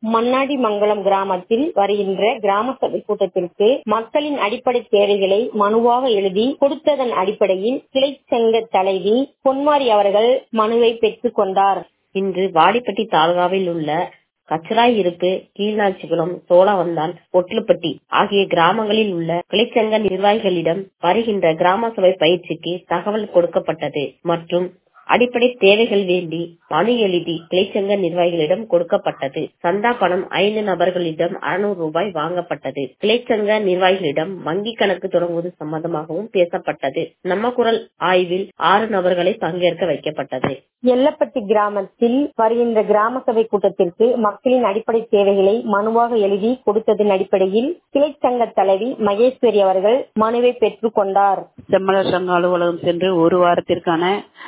மண்ணாடிமங்கலம் கிராமத்தில் வருகின்ற கிராம சபை கூட்டத்திற்கு மக்களின் அடிப்படை தேவைகளை மனுவாக எழுதி கொடுத்ததன் அடிப்படையில் கிளை சங்க தலைவி பொன்மாரி அவர்கள் மனுவை பெற்றுக் கொண்டார் இன்று வாடிப்பட்டி தாலுகாவில் உள்ள கச்சராயிருப்பு கீழ்நாச்சிகுளம் சோழவந்தான் பொட்லுப்பட்டி ஆகிய கிராமங்களில் உள்ள கிளைச்சங்க நிர்வாகிகளிடம் வருகின்ற கிராம சபை பயிற்சிக்கு தகவல் கொடுக்கப்பட்டது மற்றும் அடிப்படை தேவைகள் வேண்டி மனு எழுதி கிளைச்சங்க நிர்வாகிகளிடம் கொடுக்கப்பட்டது சந்தா பணம் ஐந்து நபர்களிடம் அறுநூறு ரூபாய் வாங்கப்பட்டது கிளைச்சங்க நிர்வாகிகளிடம் வங்கி கணக்கு தொடங்குவது சம்பந்தமாகவும் பேசப்பட்டது நம்ம குரல் ஆய்வில் ஆறு நபர்களை பங்கேற்க வைக்கப்பட்டது எல்லப்பட்டி கிராமத்தில் வருகின்ற கிராம சபை கூட்டத்திற்கு மக்களின் அடிப்படை தேவைகளை மனுவாக எழுதி கொடுத்ததன் அடிப்படையில் கிளை சங்க தலைவி மகேஸ்வரி அவர்கள் மனுவை பெற்றுக் கொண்டார் செம்மலர் சங்க அலுவலகம் சென்று ஒரு வாரத்திற்கான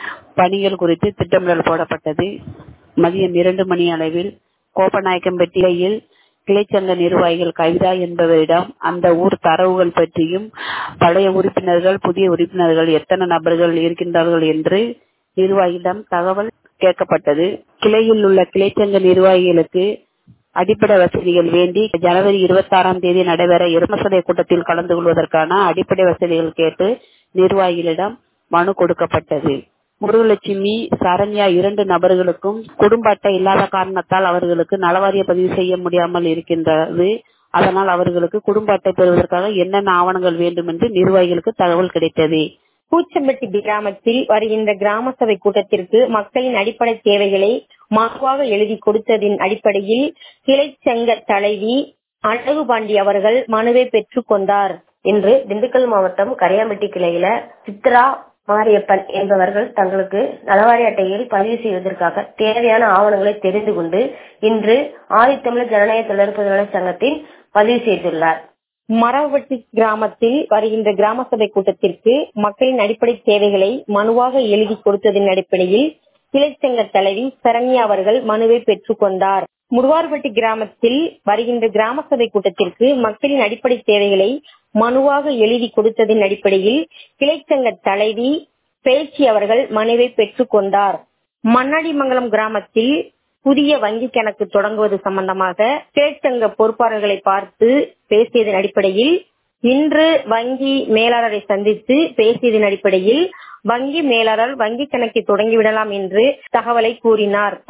பணிகள் குறித்து திட்டமிடல் போடப்பட்டது மதியம் இரண்டு மணி அளவில் கோப்பநாயக்கம்பட்டியில் கிளைச்சங்க நிர்வாகிகள் கவிதா என்பவரிடம் அந்த ஊர் தரவுகள் பற்றியும் பழைய உறுப்பினர்கள் புதிய உறுப்பினர்கள் எத்தனை நபர்கள் இருக்கின்றார்கள் என்று நிர்வாகியிடம் தகவல் கேட்கப்பட்டது கிளையில் உள்ள கிளைச்சங்க நிர்வாகிகளுக்கு அடிப்படை வசதிகள் வேண்டி ஜனவரி இருபத்தி ஆறாம் தேதி நடைபெற இருமசதை கூட்டத்தில் கலந்து கொள்வதற்கான அடிப்படை வசதிகள் கேட்டு நிர்வாகிகளிடம் மனு கொடுக்கப்பட்டது முருகலட்சுமி சரண்யா இரண்டு நபர்களுக்கும் குடும்ப அட்டை இல்லாத காரணத்தால் அவர்களுக்கு நலவாரிய பதிவு செய்ய முடியாமல் இருக்கின்றது அதனால் அவர்களுக்கு குடும்ப அட்டை பெறுவதற்காக என்னென்ன ஆவணங்கள் வேண்டும் என்று நிர்வாகிகளுக்கு தகவல் கிடைத்தது பூச்சம்பட்டி கிராமத்தில் வருகின்ற கிராம சபை கூட்டத்திற்கு மக்களின் அடிப்படை தேவைகளை மனுவாக எழுதி கொடுத்ததின் அடிப்படையில் கிளை சங்க தலைவி அழகுபாண்டி அவர்கள் மனுவை பெற்றுக் கொண்டார் இன்று திண்டுக்கல் மாவட்டம் கரையாம்பட்டி கிளையில சித்ரா மாரியப்பன் என்பவர்கள் தங்களுக்கு நலவாரி அட்டையில் பதிவு செய்வதற்காக தேவையான ஆவணங்களை தெரிந்து கொண்டு இன்று ஆதித்தமிழர் ஜனநாயக தொழிற்பொதுநல சங்கத்தில் பதிவு செய்துள்ளார் மரவட்டி கிராமத்தில் வருகின்ற கிராம சபை கூட்டத்திற்கு மக்களின் அடிப்படை தேவைகளை மனுவாக எழுதி கொடுத்ததன் அடிப்படையில் கிளைச்சங்க தலைவி சரண்யா அவர்கள் மனுவை பெற்றுக் கொண்டார் முடுவார்பட்டி கிராமத்தில் வருகின்ற கிராம சபை கூட்டத்திற்கு மக்களின் அடிப்படை தேவைகளை மனுவாக எழுதி கொடுத்ததன் அடிப்படையில் கிளைச்சங்க தலைவி பேச்சி அவர்கள் மனுவை பெற்றுக் கொண்டார் மண்ணாடிமங்கலம் கிராமத்தில் புதிய வங்கி கணக்கு தொடங்குவது சம்பந்தமாக கிளைச்சங்க பொறுப்பாளர்களை பார்த்து பேசியதன் அடிப்படையில் இன்று வங்கி மேலாளரை சந்தித்து பேசியதன் அடிப்படையில் வங்கி மேலாளர் வங்கி கணக்கை தொடங்கிவிடலாம் என்று தகவலை கூறினார்